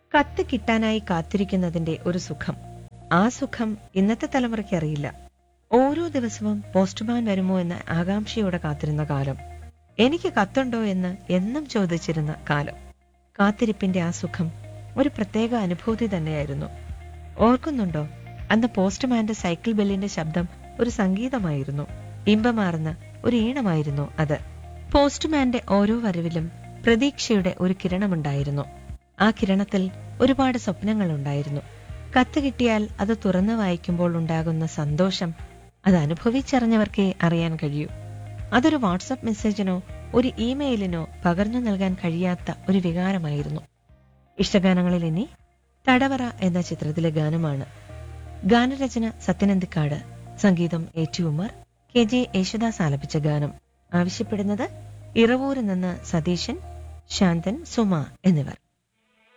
കത്ത് കിട്ടാനായി കാത്തിരിക്കുന്നതിന്റെ ഒരു സുഖം ആ സുഖം ഇന്നത്തെ തലമുറയ്ക്ക് അറിയില്ല ഓരോ ദിവസവും പോസ്റ്റ്മാൻ വരുമോ എന്ന് ആകാംക്ഷയോടെ കാത്തിരുന്ന കാലം എനിക്ക് കത്തുണ്ടോ എന്ന് എന്നും ചോദിച്ചിരുന്ന കാലം കാത്തിരിപ്പിന്റെ ആ സുഖം ഒരു പ്രത്യേക അനുഭൂതി തന്നെയായിരുന്നു ഓർക്കുന്നുണ്ടോ അന്ന് പോസ്റ്റ്മാന്റെ സൈക്കിൾ ബെല്ലിന്റെ ശബ്ദം ഒരു സംഗീതമായിരുന്നു ഇമ്പമാർന്ന ഒരു ഈണമായിരുന്നു അത് പോസ്റ്റ്മാന്റെ ഓരോ വരവിലും പ്രതീക്ഷയുടെ ഒരു കിരണമുണ്ടായിരുന്നു ആ കിരണത്തിൽ ഒരുപാട് സ്വപ്നങ്ങളുണ്ടായിരുന്നു കത്ത് കിട്ടിയാൽ അത് തുറന്നു വായിക്കുമ്പോൾ ഉണ്ടാകുന്ന സന്തോഷം അത് അനുഭവിച്ചറിഞ്ഞവർക്കേ അറിയാൻ കഴിയൂ അതൊരു വാട്സപ്പ് മെസ്സേജിനോ ഒരു ഇമെയിലിനോ പകർന്നു നൽകാൻ കഴിയാത്ത ഒരു വികാരമായിരുന്നു ഇഷ്ടഗാനങ്ങളിൽ ഇനി തടവറ എന്ന ചിത്രത്തിലെ ഗാനമാണ് ഗാനരചന സത്യനന്ദിക്കാട് സംഗീതം A T Umar K J Yesudas ആലപിച്ച ഗാനം ആവശ്യപ്പെടുന്നത് ഇറവൂരിൽ നിന്ന് സതീശൻ ശാന്തൻ സുമ എന്നിവർ